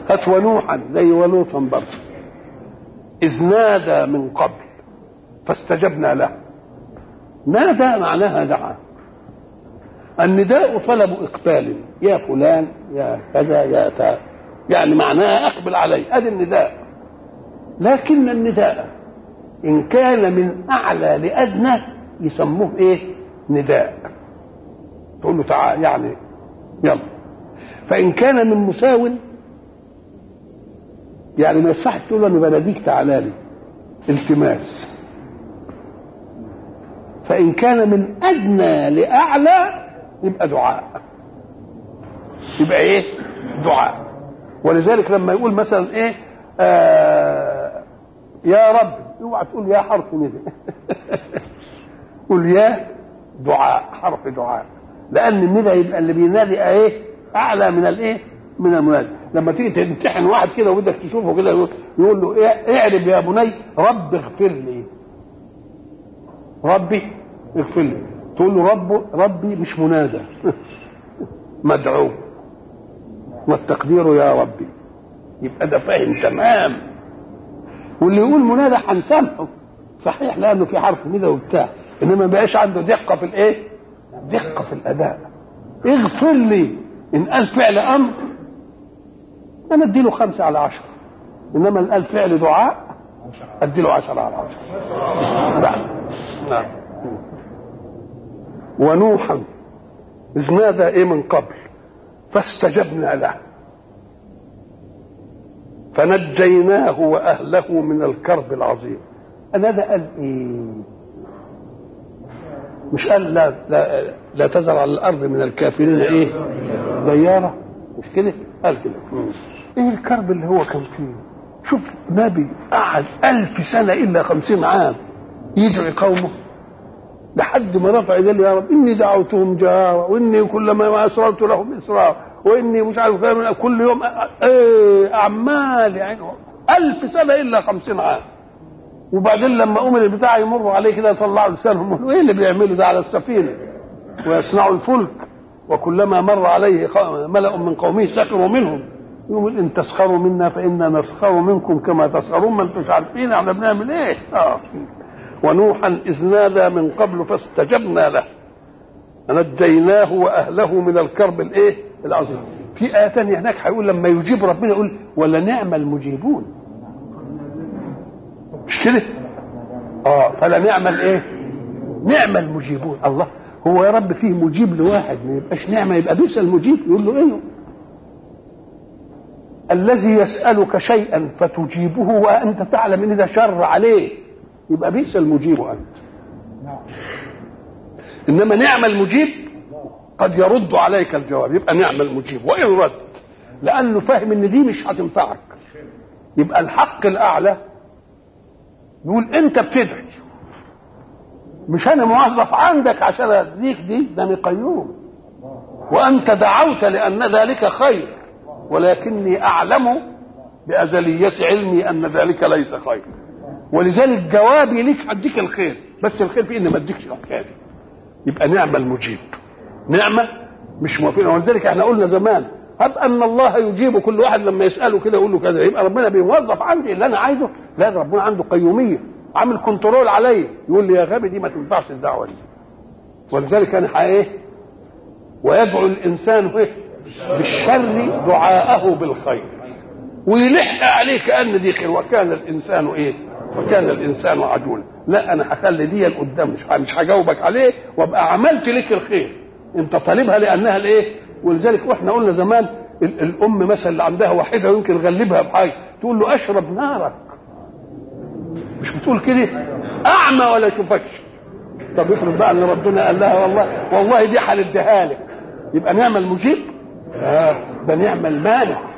هات ونوحا زي ولوطا برضه إذ نادى من قبل فاستجبنا له نادى معناها دعا النداء طلب إقبال يا فلان يا كذا يا تا يعني معناها أقبل علي هذا النداء لكن النداء إن كان من أعلى لأدنى يسموه إيه نداء تقول له تعال يعني يلا فإن كان من مساو يعني ما يصح تقول له أنا بناديك تعالى لي التماس فإن كان من أدنى لأعلى يبقى دعاء يبقى إيه؟ دعاء ولذلك لما يقول مثلا إيه؟ آه يا رب اوعى تقول يا حرف ندى قول يا دعاء حرف دعاء لأن الندى يبقى اللي بينادي إيه؟ أعلى من الإيه؟ من المنادي لما تيجي تمتحن واحد كده وبدك تشوفه كده يقول له إيه اعرف يا بني رب اغفر لي ربي اغفر لي تقول له رب ربي مش منادى مدعو والتقدير يا ربي يبقى ده فاهم تمام واللي يقول منادى هنسامحه صحيح لانه في حرف ندى وبتاع انما ما بقاش عنده دقه في الايه؟ دقه في الاداء اغفر لي ان قال فعل امر انا ادي له خمسه على عشره انما ان قال فعل دعاء ادي له عشره على عشره نعم نعم ونوحا إذ نادى إيه من قبل فاستجبنا له فنجيناه وأهله من الكرب العظيم أنا ده قال إيه مش قال لا, لا, لا تزر على الأرض من الكافرين إيه ديارة مش كده قال كده إيه الكرب اللي هو كان فيه شوف نبي قعد ألف سنة إلا خمسين عام يدعي قومه لحد ما رفع يديه يا رب اني دعوتهم جهارا واني كلما اسررت لهم اسرار واني مش عارف من كل يوم ايه اعمال يعني ألف سنه الا خمسين عام وبعدين لما امر البتاع يمروا عليه كده يطلعوا لسانهم يقولوا ايه اللي بيعملوا ده على السفينه ويصنعوا الفلك وكلما مر عليه ملأ من قومه سخروا منهم يقول ان تسخروا منا فانا نسخر منكم كما تسخرون ما انتم عارفين احنا بنعمل ايه اه ونوحا إذ نادى من قبل فاستجبنا له نجيناه وأهله من الكرب الإيه العظيم في آية ثانية هناك هيقول لما يجيب ربنا يقول ولا نعم المجيبون مش كده اه فلا نعمل ايه نعم المجيبون الله هو يا رب فيه مجيب لواحد ما يبقاش نعمه يبقى بئس المجيب يقول له ايه الذي يسألك شيئا فتجيبه وأنت تعلم أن ده شر عليه يبقى بئس المجيب انت انما نعم المجيب قد يرد عليك الجواب يبقى نعم المجيب وان رد لانه فاهم ان دي مش هتنفعك يبقى الحق الاعلى يقول انت بتدعي مش انا موظف عندك عشان اديك دي ده انا قيوم وانت دعوت لان ذلك خير ولكني اعلم بازليه علمي ان ذلك ليس خير ولذلك جوابي ليك هديك الخير بس الخير في اني ما اديكش الحكايه دي يبقى نعمه المجيب نعمه مش موافقين ولذلك احنا قلنا زمان هب ان الله يجيب كل واحد لما يساله كده يقول له كذا يبقى ربنا بيوظف عندي اللي انا عايزه لا ربنا عنده قيوميه عامل كنترول عليا يقول لي يا غبي دي ما تنفعش الدعوه دي ولذلك انا ايه ويدعو الانسان ايه بالشر دعاءه بالخير ويلح عليه كان دي خير وكان الانسان ايه وكان الانسان عجولا لا انا هخلي دي قدام مش مش هجاوبك عليه وابقى عملت لك الخير انت طالبها لانها الايه ولذلك واحنا قلنا زمان الام مثلا اللي عندها وحيده ويمكن غلبها بحاجه تقول له اشرب نارك مش بتقول كده اعمى ولا اشوفكش طب افرض بقى ان ربنا قال لها والله والله دي هنديها لك يبقى نعمل مجيب آه ده نعمل مالك